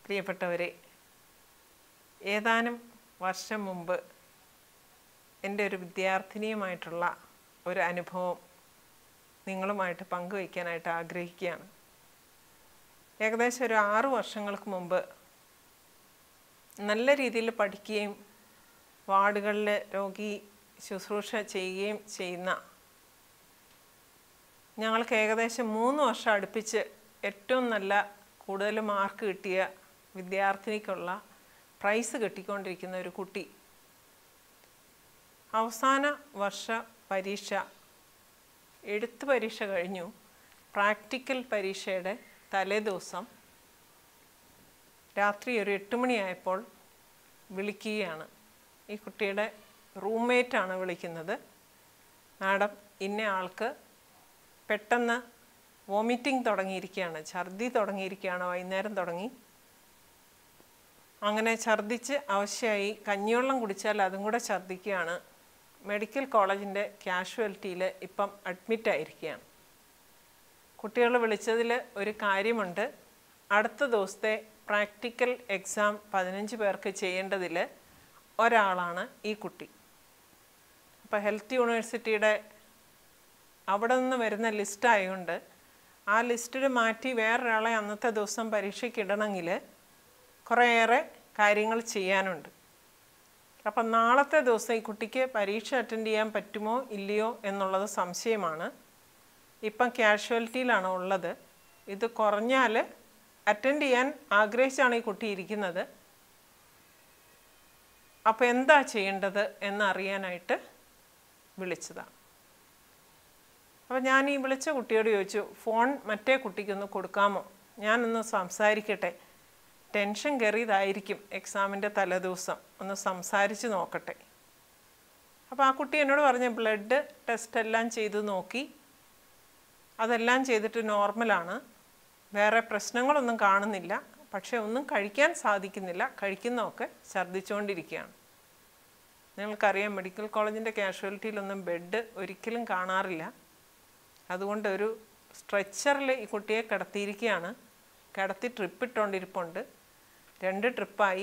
പ്രിയപ്പെട്ടവരെ ഏതാനും വർഷം മുമ്പ് എൻ്റെ ഒരു വിദ്യാർത്ഥിനിയുമായിട്ടുള്ള ഒരു അനുഭവം നിങ്ങളുമായിട്ട് പങ്കുവയ്ക്കാനായിട്ട് ആഗ്രഹിക്കുകയാണ് ഏകദേശം ഒരു ആറ് വർഷങ്ങൾക്ക് മുമ്പ് നല്ല രീതിയിൽ പഠിക്കുകയും വാർഡുകളിൽ രോഗി ശുശ്രൂഷ ചെയ്യുകയും ചെയ്യുന്ന ഞങ്ങൾക്ക് ഏകദേശം മൂന്ന് വർഷം അടുപ്പിച്ച് ഏറ്റവും നല്ല കൂടുതൽ മാർക്ക് കിട്ടിയ വിദ്യാർത്ഥിനിക്കുള്ള പ്രൈസ് കിട്ടിക്കൊണ്ടിരിക്കുന്ന ഒരു കുട്ടി അവസാന വർഷ പരീക്ഷ എഴുത്ത് പരീക്ഷ കഴിഞ്ഞു പ്രാക്ടിക്കൽ പരീക്ഷയുടെ തലേദിവസം രാത്രി ഒരു എട്ട് മണിയായപ്പോൾ വിളിക്കുകയാണ് ഈ കുട്ടിയുടെ റൂംമേറ്റാണ് വിളിക്കുന്നത് മാഡം ഇന്ന ആൾക്ക് പെട്ടെന്ന് വോമിറ്റിംഗ് തുടങ്ങിയിരിക്കുകയാണ് ഛർദി തുടങ്ങിയിരിക്കുകയാണ് വൈകുന്നേരം തുടങ്ങി അങ്ങനെ ഛർദിച്ച് ആവശ്യമായി കഞ്ഞിവെള്ളം കുടിച്ചാൽ അതും കൂടെ ഛർദിക്കുകയാണ് മെഡിക്കൽ കോളേജിൻ്റെ കാഷ്വാലിറ്റിയിൽ ഇപ്പം അഡ്മിറ്റ് ആയിരിക്കുകയാണ് കുട്ടികൾ വിളിച്ചതിൽ ഒരു കാര്യമുണ്ട് അടുത്ത ദിവസത്തെ പ്രാക്ടിക്കൽ എക്സാം പതിനഞ്ച് പേർക്ക് ചെയ്യേണ്ടതിൽ ഒരാളാണ് ഈ കുട്ടി അപ്പോൾ ഹെൽത്ത് യൂണിവേഴ്സിറ്റിയുടെ അവിടെ നിന്ന് വരുന്ന ലിസ്റ്റ് ആയതുകൊണ്ട് ആ ലിസ്റ്റിൽ മാറ്റി വേറൊരാളെ അന്നത്തെ ദിവസം പരീക്ഷയ്ക്ക് ഇടണമെങ്കിൽ കുറേയേറെ കാര്യങ്ങൾ ചെയ്യാനുണ്ട് അപ്പം നാളത്തെ ദിവസം ഈ കുട്ടിക്ക് പരീക്ഷ അറ്റൻഡ് ചെയ്യാൻ പറ്റുമോ ഇല്ലയോ എന്നുള്ളത് സംശയമാണ് ഇപ്പം കാഷ്വാലിറ്റിയിലാണ് ഉള്ളത് ഇത് കുറഞ്ഞാൽ അറ്റൻഡ് ചെയ്യാൻ ആഗ്രഹിച്ചാണ് ഈ കുട്ടി ഇരിക്കുന്നത് അപ്പോൾ എന്താ ചെയ്യേണ്ടത് എന്നറിയാനായിട്ട് വിളിച്ചതാണ് അപ്പോൾ ഞാൻ ഈ വിളിച്ച കുട്ടിയോട് ചോദിച്ചു ഫോൺ മറ്റേ കുട്ടിക്കൊന്ന് കൊടുക്കാമോ ഞാനൊന്ന് സംസാരിക്കട്ടെ ടെൻഷൻ കയറിയതായിരിക്കും എക്സാമിൻ്റെ തലേദിവസം ഒന്ന് സംസാരിച്ച് നോക്കട്ടെ അപ്പോൾ ആ കുട്ടി എന്നോട് പറഞ്ഞ ബ്ലഡ് ടെസ്റ്റ് എല്ലാം ചെയ്ത് നോക്കി അതെല്ലാം ചെയ്തിട്ട് നോർമലാണ് വേറെ പ്രശ്നങ്ങളൊന്നും കാണുന്നില്ല പക്ഷേ ഒന്നും കഴിക്കാൻ സാധിക്കുന്നില്ല കഴിക്കുന്നതൊക്കെ ഛർദ്ദിച്ചുകൊണ്ടിരിക്കുകയാണ് നിങ്ങൾക്കറിയാം മെഡിക്കൽ കോളേജിൻ്റെ കാഷ്വാലിറ്റിയിലൊന്നും ബെഡ് ഒരിക്കലും കാണാറില്ല അതുകൊണ്ട് ഒരു സ്ട്രെച്ചറിൽ ഈ കുട്ടിയെ കിടത്തിയിരിക്കുകയാണ് കിടത്തി ട്രിപ്പ് ഇട്ടുകൊണ്ടിരിപ്പുണ്ട് രണ്ട് ട്രിപ്പായി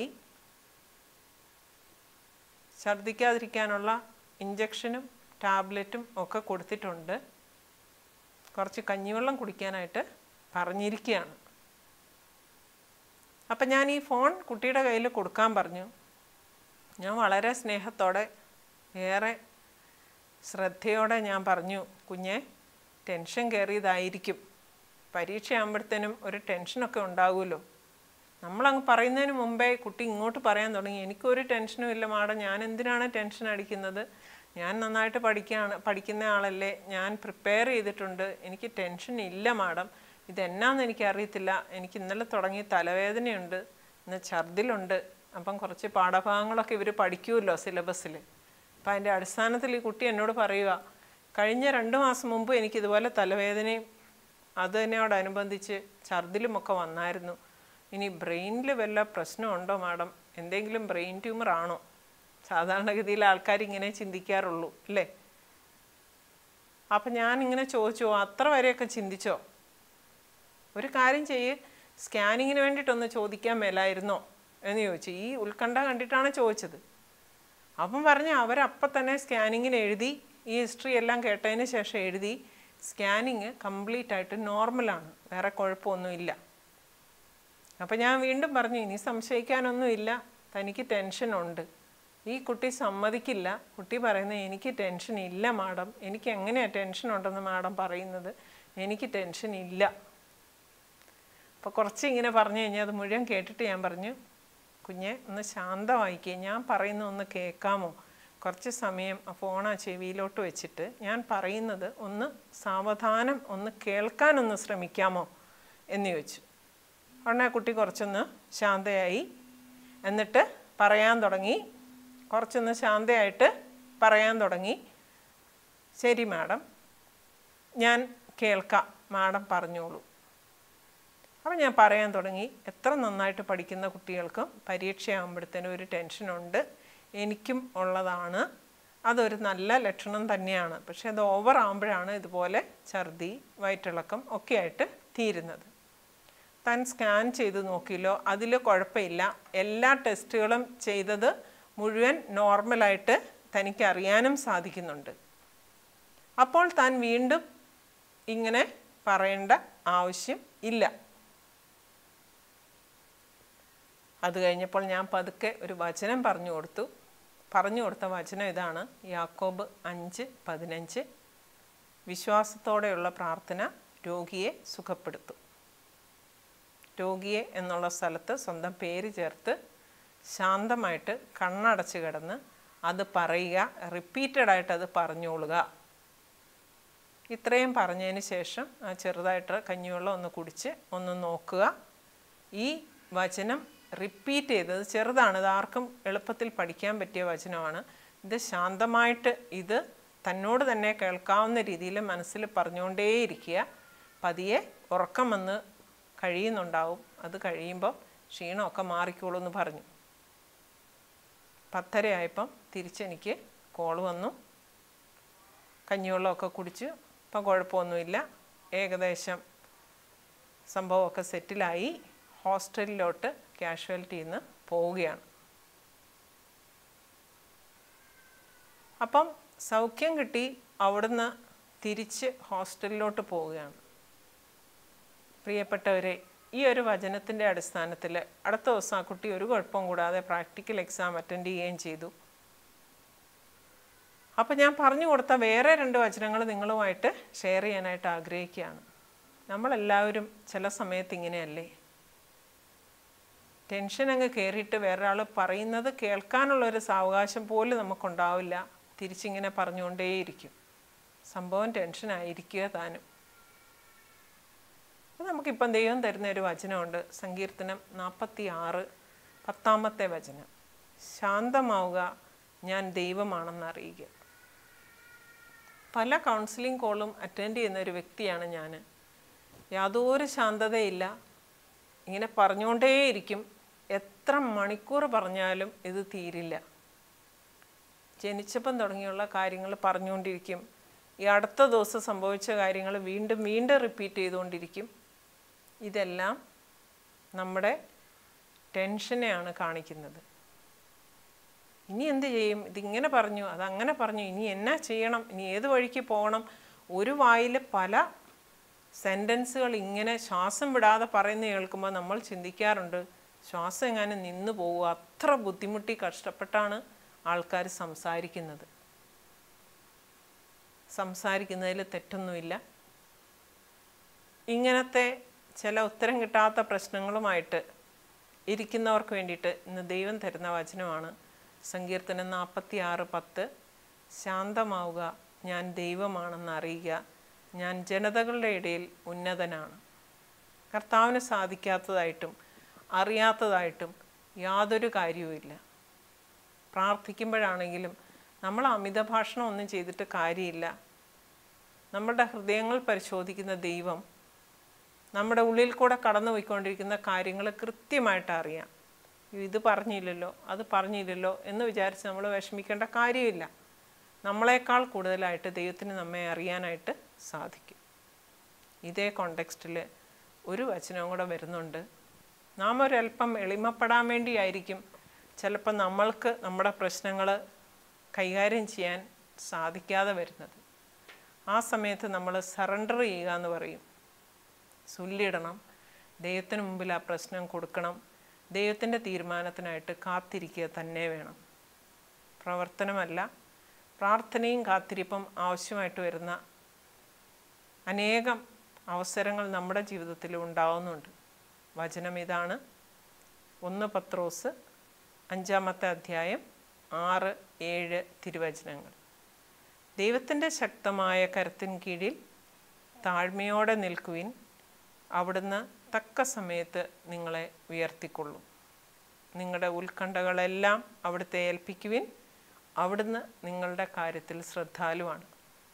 ഛർദ്ദിക്കാതിരിക്കാനുള്ള ഇഞ്ചക്ഷനും ടാബ്ലറ്റും ഒക്കെ കൊടുത്തിട്ടുണ്ട് കുറച്ച് കഞ്ഞിവെള്ളം കുടിക്കാനായിട്ട് പറഞ്ഞിരിക്കുകയാണ് അപ്പം ഞാൻ ഈ ഫോൺ കുട്ടിയുടെ കയ്യിൽ കൊടുക്കാൻ പറഞ്ഞു ഞാൻ വളരെ സ്നേഹത്തോടെ ഏറെ ശ്രദ്ധയോടെ ഞാൻ പറഞ്ഞു കുഞ്ഞെ ടെൻഷൻ കയറിയതായിരിക്കും പരീക്ഷ ആകുമ്പോഴത്തേനും ഒരു ടെൻഷനൊക്കെ ഉണ്ടാകുമല്ലോ നമ്മളങ്ങ് പറയുന്നതിന് മുമ്പേ കുട്ടി ഇങ്ങോട്ട് പറയാൻ തുടങ്ങി എനിക്കൊരു ടെൻഷനും ഇല്ല മാഡം ഞാൻ എന്തിനാണ് ടെൻഷൻ അടിക്കുന്നത് ഞാൻ നന്നായിട്ട് പഠിക്കുകയാണ് പഠിക്കുന്ന ആളല്ലേ ഞാൻ പ്രിപ്പയർ ചെയ്തിട്ടുണ്ട് എനിക്ക് ടെൻഷൻ ഇല്ല മാഡം ഇതെന്നാന്ന് എനിക്കറിയത്തില്ല എനിക്ക് ഇന്നലെ തുടങ്ങി തലവേദനയുണ്ട് ഇന്ന് ഛർദിലുണ്ട് അപ്പം കുറച്ച് പാഠഭാഗങ്ങളൊക്കെ ഇവർ പഠിക്കുമല്ലോ സിലബസിൽ അപ്പം അതിൻ്റെ അടിസ്ഥാനത്തിൽ ഈ കുട്ടി എന്നോട് പറയുക കഴിഞ്ഞ രണ്ട് മാസം മുമ്പ് എനിക്ക് ഇതുപോലെ തലവേദനയും അതിനോടനുബന്ധിച്ച് ഛർദിലുമൊക്കെ വന്നായിരുന്നു ഇനി ബ്രെയിനിൽ വല്ല പ്രശ്നമുണ്ടോ മാഡം എന്തെങ്കിലും ബ്രെയിൻ ട്യൂമർ ആണോ സാധാരണഗതിയിൽ ആൾക്കാർ ഇങ്ങനെ ചിന്തിക്കാറുള്ളൂ അല്ലേ അപ്പം ഞാൻ ഇങ്ങനെ ചോദിച്ചു അത്ര വരെയൊക്കെ ചിന്തിച്ചോ ഒരു കാര്യം ചെയ്യ് സ്കാനിങ്ങിന് വേണ്ടിയിട്ടൊന്ന് ചോദിക്കാൻ മേലായിരുന്നോ എന്ന് ചോദിച്ചു ഈ ഉത്കണ്ഠ കണ്ടിട്ടാണ് ചോദിച്ചത് അപ്പം പറഞ്ഞ് അവരപ്പം തന്നെ സ്കാനിങ്ങിന് എഴുതി ഈ ഹിസ്റ്ററി എല്ലാം കേട്ടതിന് ശേഷം എഴുതി സ്കാനിങ് കംപ്ലീറ്റ് ആയിട്ട് നോർമലാണ് വേറെ കുഴപ്പമൊന്നുമില്ല അപ്പം ഞാൻ വീണ്ടും പറഞ്ഞു ഇനി സംശയിക്കാനൊന്നുമില്ല തനിക്ക് ടെൻഷനുണ്ട് ഈ കുട്ടി സമ്മതിക്കില്ല കുട്ടി പറയുന്നത് എനിക്ക് ടെൻഷൻ ഇല്ല മാഡം എനിക്ക് എങ്ങനെയാണ് ടെൻഷൻ ഉണ്ടെന്ന് മാഡം പറയുന്നത് എനിക്ക് ടെൻഷൻ ഇല്ല അപ്പോൾ കുറച്ച് ഇങ്ങനെ പറഞ്ഞു കഴിഞ്ഞാൽ അത് മുഴുവൻ കേട്ടിട്ട് ഞാൻ പറഞ്ഞു കുഞ്ഞെ ഒന്ന് ശാന്തമായിക്കേ ഞാൻ പറയുന്ന ഒന്ന് കേൾക്കാമോ കുറച്ച് സമയം ആ ഫോൺ ആ ചെവിയിലോട്ട് വെച്ചിട്ട് ഞാൻ പറയുന്നത് ഒന്ന് സാവധാനം ഒന്ന് കേൾക്കാനൊന്ന് ശ്രമിക്കാമോ എന്ന് ചോദിച്ചു ഉടനെ കുട്ടി കുറച്ചൊന്ന് ശാന്തയായി എന്നിട്ട് പറയാൻ തുടങ്ങി കുറച്ചൊന്ന് ശാന്തയായിട്ട് പറയാൻ തുടങ്ങി ശരി മാഡം ഞാൻ കേൾക്കാം മാഡം പറഞ്ഞോളൂ അപ്പം ഞാൻ പറയാൻ തുടങ്ങി എത്ര നന്നായിട്ട് പഠിക്കുന്ന കുട്ടികൾക്കും പരീക്ഷയാകുമ്പോഴത്തേനും ഒരു ടെൻഷനുണ്ട് എനിക്കും ഉള്ളതാണ് അതൊരു നല്ല ലക്ഷണം തന്നെയാണ് പക്ഷേ അത് ഓവർ ആകുമ്പോഴാണ് ഇതുപോലെ ഛർദി വയറ്റിളക്കം ഒക്കെ ആയിട്ട് തീരുന്നത് താൻ സ്കാൻ ചെയ്ത് നോക്കിയല്ലോ അതിൽ കുഴപ്പമില്ല എല്ലാ ടെസ്റ്റുകളും ചെയ്തത് മുഴുവൻ നോർമലായിട്ട് തനിക്ക് അറിയാനും സാധിക്കുന്നുണ്ട് അപ്പോൾ താൻ വീണ്ടും ഇങ്ങനെ പറയേണ്ട ആവശ്യം ഇല്ല അത് കഴിഞ്ഞപ്പോൾ ഞാൻ പതുക്കെ ഒരു വചനം പറഞ്ഞു കൊടുത്തു പറഞ്ഞു കൊടുത്ത വചനം ഇതാണ് യാക്കോബ് അഞ്ച് പതിനഞ്ച് വിശ്വാസത്തോടെയുള്ള പ്രാർത്ഥന രോഗിയെ സുഖപ്പെടുത്തും രോഗിയെ എന്നുള്ള സ്ഥലത്ത് സ്വന്തം പേര് ചേർത്ത് ശാന്തമായിട്ട് കണ്ണടച്ച് കിടന്ന് അത് പറയുക റിപ്പീറ്റഡായിട്ട് അത് പറഞ്ഞോളുക ഇത്രയും പറഞ്ഞതിന് ശേഷം ആ ചെറുതായിട്ട് കഞ്ഞിവെള്ളം ഒന്ന് കുടിച്ച് ഒന്ന് നോക്കുക ഈ വചനം റിപ്പീറ്റ് ചെയ്തത് ചെറുതാണ് ഇത് ആർക്കും എളുപ്പത്തിൽ പഠിക്കാൻ പറ്റിയ വചനമാണ് ഇത് ശാന്തമായിട്ട് ഇത് തന്നോട് തന്നെ കേൾക്കാവുന്ന രീതിയിൽ മനസ്സിൽ പറഞ്ഞുകൊണ്ടേയിരിക്കുക പതിയെ ഉറക്കം വന്ന് കഴിയുന്നുണ്ടാവും അത് കഴിയുമ്പോൾ ക്ഷീണമൊക്കെ മാറിക്കോളൂ എന്ന് പറഞ്ഞു പത്തരയായപ്പം തിരിച്ചെനിക്ക് കോൾ വന്നു കഞ്ഞിവെള്ളമൊക്കെ കുടിച്ച് ഇപ്പം കുഴപ്പമൊന്നുമില്ല ഏകദേശം സംഭവമൊക്കെ സെറ്റിലായി ഹോസ്റ്റലിലോട്ട് കാഷ്വാലിറ്റിയിൽ നിന്ന് പോവുകയാണ് അപ്പം സൗഖ്യം കിട്ടി അവിടുന്ന് തിരിച്ച് ഹോസ്റ്റലിലോട്ട് പോവുകയാണ് പ്രിയപ്പെട്ടവരെ ഈ ഒരു വചനത്തിൻ്റെ അടിസ്ഥാനത്തിൽ അടുത്ത ദിവസം ആ കുട്ടി ഒരു കുഴപ്പവും കൂടാതെ പ്രാക്ടിക്കൽ എക്സാം അറ്റൻഡ് ചെയ്യുകയും ചെയ്തു അപ്പോൾ ഞാൻ പറഞ്ഞു കൊടുത്ത വേറെ രണ്ട് വചനങ്ങൾ നിങ്ങളുമായിട്ട് ഷെയർ ചെയ്യാനായിട്ട് ആഗ്രഹിക്കുകയാണ് നമ്മളെല്ലാവരും ചില സമയത്ത് ഇങ്ങനെയല്ലേ ടെൻഷൻ അങ്ങ് കയറിയിട്ട് വേറൊരാൾ പറയുന്നത് കേൾക്കാനുള്ള ഒരു സാവകാശം പോലും നമുക്കുണ്ടാവില്ല തിരിച്ചിങ്ങനെ പറഞ്ഞുകൊണ്ടേയിരിക്കും സംഭവം ടെൻഷനായിരിക്കുക താനും അപ്പോൾ നമുക്കിപ്പം ദൈവം തരുന്ന ഒരു വചനമുണ്ട് സങ്കീർത്തനം നാൽപ്പത്തി ആറ് പത്താമത്തെ വചനം ശാന്തമാവുക ഞാൻ ദൈവമാണെന്ന് അറിയുക പല കൗൺസിലിംഗ് കോളും അറ്റൻഡ് ചെയ്യുന്ന ഒരു വ്യക്തിയാണ് ഞാൻ യാതൊരു ശാന്തതയില്ല ഇങ്ങനെ പറഞ്ഞുകൊണ്ടേയിരിക്കും എത്ര മണിക്കൂർ പറഞ്ഞാലും ഇത് തീരില്ല ജനിച്ചപ്പം തുടങ്ങിയുള്ള കാര്യങ്ങൾ പറഞ്ഞുകൊണ്ടിരിക്കും ഈ അടുത്ത ദിവസം സംഭവിച്ച കാര്യങ്ങൾ വീണ്ടും വീണ്ടും റിപ്പീറ്റ് ചെയ്തുകൊണ്ടിരിക്കും ഇതെല്ലാം നമ്മുടെ ടെൻഷനെയാണ് കാണിക്കുന്നത് ഇനി എന്ത് ചെയ്യും ഇതിങ്ങനെ പറഞ്ഞു അതങ്ങനെ പറഞ്ഞു ഇനി എന്നാ ചെയ്യണം ഇനി ഏത് വഴിക്ക് പോകണം ഒരു വായിൽ പല സെൻറ്റൻസുകൾ ഇങ്ങനെ ശ്വാസം വിടാതെ പറയുന്ന കേൾക്കുമ്പോൾ നമ്മൾ ചിന്തിക്കാറുണ്ട് ശ്വാസം എങ്ങാനും നിന്നു പോകുക അത്ര ബുദ്ധിമുട്ടി കഷ്ടപ്പെട്ടാണ് ആൾക്കാർ സംസാരിക്കുന്നത് സംസാരിക്കുന്നതിൽ തെറ്റൊന്നുമില്ല ഇങ്ങനത്തെ ചില ഉത്തരം കിട്ടാത്ത പ്രശ്നങ്ങളുമായിട്ട് ഇരിക്കുന്നവർക്ക് വേണ്ടിയിട്ട് ഇന്ന് ദൈവം തരുന്ന വചനമാണ് സങ്കീർത്തനം നാൽപ്പത്തി ആറ് പത്ത് ശാന്തമാവുക ഞാൻ ദൈവമാണെന്ന് അറിയുക ഞാൻ ജനതകളുടെ ഇടയിൽ ഉന്നതനാണ് കർത്താവിന് സാധിക്കാത്തതായിട്ടും അറിയാത്തതായിട്ടും യാതൊരു കാര്യവുമില്ല പ്രാർത്ഥിക്കുമ്പോഴാണെങ്കിലും നമ്മൾ അമിത ഭാഷണം ഒന്നും ചെയ്തിട്ട് കാര്യമില്ല നമ്മുടെ ഹൃദയങ്ങൾ പരിശോധിക്കുന്ന ദൈവം നമ്മുടെ ഉള്ളിൽ കൂടെ കടന്നു പോയിക്കൊണ്ടിരിക്കുന്ന കാര്യങ്ങൾ കൃത്യമായിട്ട് അറിയാം ഇത് പറഞ്ഞില്ലല്ലോ അത് പറഞ്ഞില്ലല്ലോ എന്ന് വിചാരിച്ച് നമ്മൾ വിഷമിക്കേണ്ട കാര്യമില്ല നമ്മളെക്കാൾ കൂടുതലായിട്ട് ദൈവത്തിന് നമ്മെ അറിയാനായിട്ട് സാധിക്കും ഇതേ കോണ്ടെക്സ്റ്റിൽ ഒരു വചനവും കൂടെ വരുന്നുണ്ട് നാം ഒരല്പം എളിമപ്പെടാൻ വേണ്ടിയായിരിക്കും ചിലപ്പോൾ നമ്മൾക്ക് നമ്മുടെ പ്രശ്നങ്ങൾ കൈകാര്യം ചെയ്യാൻ സാധിക്കാതെ വരുന്നത് ആ സമയത്ത് നമ്മൾ സറണ്ടർ ചെയ്യുക എന്ന് പറയും ചൊല്ലിടണം ദൈവത്തിന് മുമ്പിൽ ആ പ്രശ്നം കൊടുക്കണം ദൈവത്തിൻ്റെ തീരുമാനത്തിനായിട്ട് കാത്തിരിക്കുക തന്നെ വേണം പ്രവർത്തനമല്ല പ്രാർത്ഥനയും കാത്തിരിപ്പും ആവശ്യമായിട്ട് വരുന്ന അനേകം അവസരങ്ങൾ നമ്മുടെ ജീവിതത്തിൽ ഉണ്ടാവുന്നുണ്ട് വചനം ഇതാണ് ഒന്ന് പത്രോസ് അഞ്ചാമത്തെ അധ്യായം ആറ് ഏഴ് തിരുവചനങ്ങൾ ദൈവത്തിൻ്റെ ശക്തമായ കരത്തിൻ കീഴിൽ താഴ്മയോടെ നിൽക്കുവിൻ അവിടുന്ന് തക്ക സമയത്ത് നിങ്ങളെ ഉയർത്തിക്കൊള്ളും നിങ്ങളുടെ ഉത്കണ്ഠകളെല്ലാം അവിടുത്തെ ഏൽപ്പിക്കുവിൻ അവിടുന്ന് നിങ്ങളുടെ കാര്യത്തിൽ ശ്രദ്ധാലുവാണ്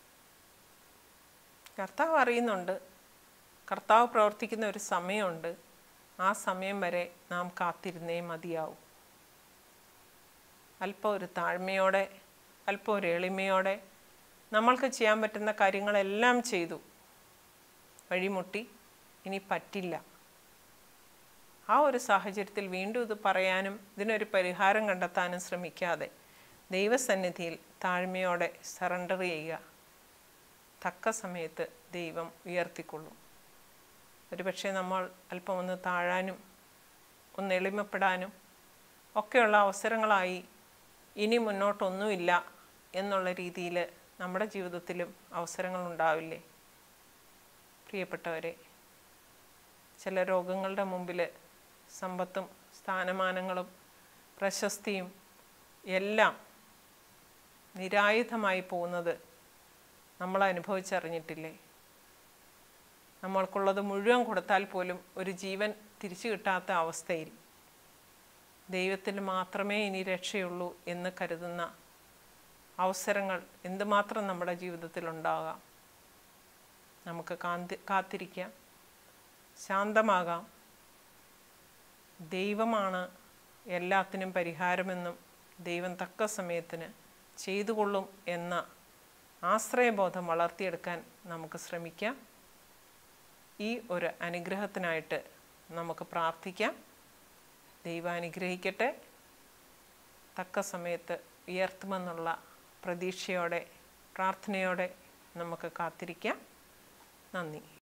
കർത്താവ് അറിയുന്നുണ്ട് കർത്താവ് പ്രവർത്തിക്കുന്ന ഒരു സമയമുണ്ട് ആ സമയം വരെ നാം കാത്തിരുന്നേ മതിയാവും അല്പം ഒരു താഴ്മയോടെ അല്പം ഒരു എളിമയോടെ നമ്മൾക്ക് ചെയ്യാൻ പറ്റുന്ന കാര്യങ്ങളെല്ലാം ചെയ്തു വഴിമുട്ടി ഇനി പറ്റില്ല ആ ഒരു സാഹചര്യത്തിൽ വീണ്ടും ഇത് പറയാനും ഇതിനൊരു പരിഹാരം കണ്ടെത്താനും ശ്രമിക്കാതെ ദൈവസന്നിധിയിൽ താഴ്മയോടെ സറണ്ടർ ചെയ്യുക തക്ക സമയത്ത് ദൈവം ഉയർത്തിക്കൊള്ളും ഒരുപക്ഷെ നമ്മൾ അല്പം ഒന്ന് താഴാനും ഒന്ന് എളിമപ്പെടാനും ഒക്കെയുള്ള അവസരങ്ങളായി ഇനി മുന്നോട്ടൊന്നുമില്ല എന്നുള്ള രീതിയിൽ നമ്മുടെ ജീവിതത്തിലും അവസരങ്ങൾ ഉണ്ടാവില്ലേ പ്രിയപ്പെട്ടവരെ ചില രോഗങ്ങളുടെ മുമ്പിൽ സമ്പത്തും സ്ഥാനമാനങ്ങളും പ്രശസ്തിയും എല്ലാം നിരായുധമായി പോകുന്നത് നമ്മൾ അനുഭവിച്ചറിഞ്ഞിട്ടില്ലേ നമ്മൾക്കുള്ളത് മുഴുവൻ കൊടുത്താൽ പോലും ഒരു ജീവൻ തിരിച്ചു കിട്ടാത്ത അവസ്ഥയിൽ ദൈവത്തിൽ മാത്രമേ ഇനി രക്ഷയുള്ളൂ എന്ന് കരുതുന്ന അവസരങ്ങൾ എന്തുമാത്രം നമ്മുടെ ജീവിതത്തിൽ ഉണ്ടാകാം നമുക്ക് കാന്തി കാത്തിരിക്കാം ശാന്തമാകാം ദൈവമാണ് എല്ലാത്തിനും പരിഹാരമെന്നും ദൈവം തക്ക സമയത്തിന് ചെയ്തുകൊള്ളും എന്ന ആശ്രയബോധം വളർത്തിയെടുക്കാൻ നമുക്ക് ശ്രമിക്കാം ഈ ഒരു അനുഗ്രഹത്തിനായിട്ട് നമുക്ക് പ്രാർത്ഥിക്കാം ദൈവം അനുഗ്രഹിക്കട്ടെ തക്ക സമയത്ത് ഉയർത്തുമെന്നുള്ള പ്രതീക്ഷയോടെ പ്രാർത്ഥനയോടെ നമുക്ക് കാത്തിരിക്കാം നന്ദി